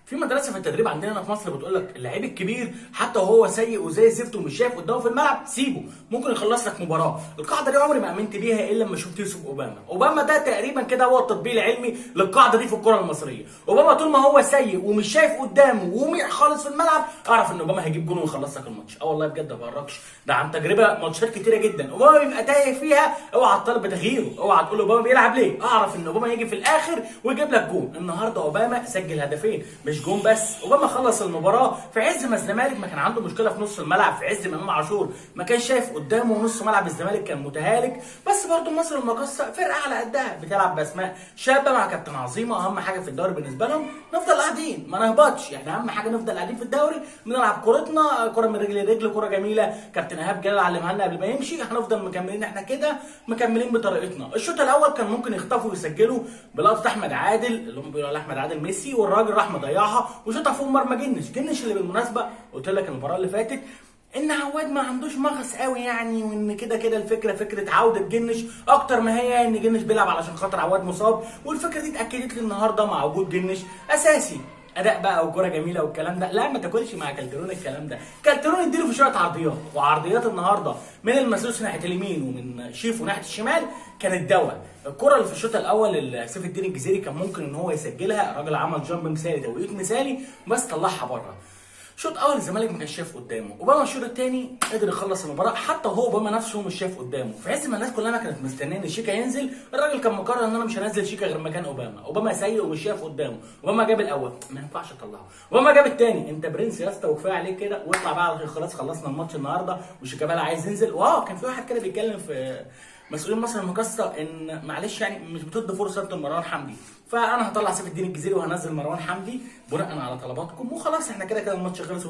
في مدرسه في التدريب عندنا هنا في مصر بتقول لك اللعيب الكبير حتى وهو سيء وزي الزفت ومش شايف قدامه في الملعب سيبه ممكن يخلص لك مباراه القاعده دي عمري ما امنت بيها الا لما شفت يوسف اوباما اوباما ده تقريبا كده هو التطبيق العلمي للقاعده دي في الكره المصريه اوباما طول ما هو سيء ومش شايف قدامه وميع خالص في الملعب اعرف ان اوباما هيجيب جون ويخلص لك الماتش اه والله بجد ما بهرجش ده عن تجربه ماتشات كتيره جدا اوباما بيبقى تايه فيها اوعى تطالب بتغييره اوعى تقول اوباما بيلعب ليه اعرف ان اوباما يجي في الاخر ويجيب لك جون النهارده اوباما سجل هدفين مش جون بس اوباما خلص المباراه في عز ما الزمالك ما كان عنده مشكله في نص الملعب في عز ما امام عاشور ما كان شايف قدامه نص ملعب الزمالك كان متهالك بس برضه مصر المقاصه فرقه على قدها بتلعب باسماء شابه مع كابتن عظيمه اهم حاجه في الدوري بالنسبه لهم نفضل قاعدين ما نهبطش يعني اهم حاجه نفضل قاعدين في الدوري بنلعب كورتنا كره من رجل لرجل كره جميله كابتن ايهاب جلال علمها لنا قبل ما يمشي هنفضل مكملين احنا كده مكملين بطريقتنا الشوط الاول كان ممكن يخطفوا ويسجلوا بلقطه احمد عادل اللي هم بيقولوا على احمد عادل ميسي والراجل راح مضيعها وشوطها فوق مرمى جنش جنش اللي بالمناسبه قلت لك المباراه اللي فاتت ان عواد ما عندوش مغص قوي يعني وان كده كده الفكره فكره عوده جنش اكتر ما هي ان جنش بيلعب علشان خاطر عواد مصاب والفكره دي اتاكدت لي النهارده مع وجود جنش اساسي اداء بقى وكره جميله والكلام ده لا ما تاكلش مع كالترون الكلام ده كالترون اديله في شويه عرضيات وعرضيات النهارده من المسوس ناحيه اليمين ومن شيفو ناحيه الشمال كانت دواء الكره اللي في الشوط الاول سيف الدين الجزيري كان ممكن ان هو يسجلها الراجل عمل جامب مثالي توقيت مثالي بس طلعها بره شوط اول الزمالك ما كانش شايف قدامه اوباما الشوط الثاني قدر يخلص المباراه حتى هو اوباما نفسه مش شايف قدامه في عز ما الناس كلها كانت مستنيه ان شيكا ينزل الراجل كان مقرر ان انا مش هنزل شيكا غير مكان اوباما اوباما سيء ومش شايف قدامه اوباما جاب الاول ما ينفعش اطلعه اوباما جاب الثاني انت برنس يا اسطى وكفايه عليك كده واطلع بقى على خلاص خلصنا الماتش النهارده وشيكابالا عايز ينزل واه كان في واحد كده بيتكلم في مسؤولين مصر المقاصه ان معلش يعني مش بتدي فرصه لمروان حمدي فانا هطلع سيف الدين الجزيري وهنزل مروان حمدي بناء على طلباتكم وخلاص احنا كده كده الماتش خلص 2-0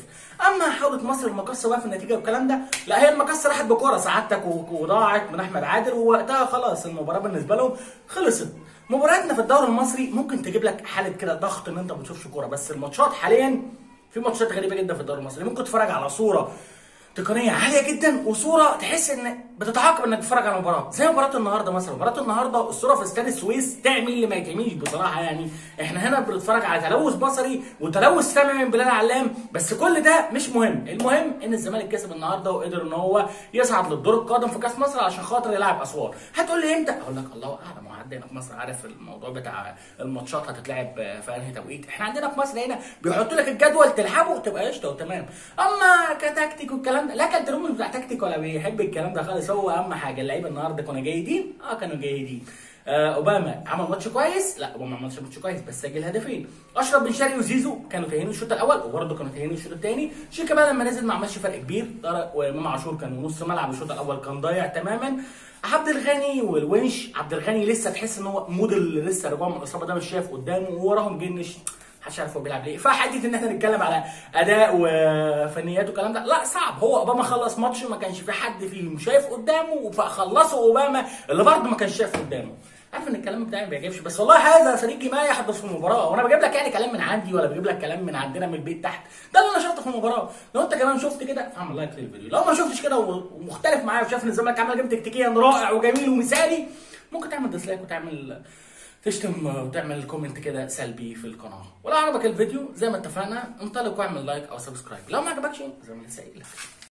اما حاولت مصر المقاصه بقى في النتيجه والكلام ده لا هي المقاصه راحت بكوره سعادتك وضاعت من احمد عادل ووقتها خلاص المباراه بالنسبه لهم خلصت مبارياتنا في الدوري المصري ممكن تجيب لك حاله كده ضغط ان انت ما بتشوفش كوره بس الماتشات حاليا في ماتشات غريبه جدا في الدوري المصري ممكن تتفرج على صوره تقنيه عاليه جدا وصوره تحس ان بتتعاقب انك تتفرج على مباراه زي مباراه النهارده مثلا مباراه النهارده الصوره في استاد السويس تعمل اللي ما يتعملش بصراحه يعني احنا هنا بنتفرج على تلوث بصري وتلوث سمعي من بلال علام بس كل ده مش مهم المهم ان الزمالك كسب النهارده وقدر ان هو يصعد للدور القادم في كاس مصر عشان خاطر يلعب اسوار هتقول لي امتى اقول لك الله اعلم وحد هنا في مصر عارف الموضوع بتاع الماتشات هتتلعب في انهي توقيت احنا عندنا في مصر هنا بيحطوا لك الجدول تلعبه تبقى قشطه وتمام اما كتكتيك والكلام ده لا كالتروم مش بتاع تكتيك ولا بيحب الكلام ده خالص هو اهم حاجه اللعيبه النهارده كانوا جيدين اه كانوا جيدين آه اوباما عمل ماتش كويس لا اوباما ما عملش ماتش كويس بس سجل هدفين اشرف بن شرقي وزيزو كانوا تاهين الشوط الاول وبرده كانوا تاهين الشوط الثاني شيكا بقى لما نزل ما عملش فرق كبير طارق وامام عاشور كانوا نص ملعب الشوط الاول كان ضايع تماما عبد الغني والونش عبد الغني لسه تحس ان هو مود اللي لسه راجع من الاصابه ده مش شايف قدامه ووراهم جنش محدش عارف هو بيلعب ليه فحته ان احنا نتكلم على اداء وفنيات والكلام ده لا صعب هو اوباما خلص ماتش ما كانش في حد فيهم شايف قدامه فخلصه اوباما اللي برضه ما كانش شايف قدامه عارف ان الكلام بتاعي ما بيعجبش بس والله هذا صديقي ما يحدث في المباراه وانا بجيب لك يعني كلام من عندي ولا بجيب لك كلام من عندنا من البيت تحت ده اللي انا شفته في المباراه لو انت كمان شفت كده فاعمل لايك للفيديو لو ما شفتش كده ومختلف معايا وشايف ان الزمالك عمل جيم تكتيكيا رائع وجميل ومثالي ممكن تعمل ديسلايك وتعمل تشتم وتعمل كومنت كده سلبي في القناه ولو عجبك الفيديو زي ما اتفقنا انطلق واعمل لايك او سبسكرايب لو ما عجبكش زي ما لسه قايل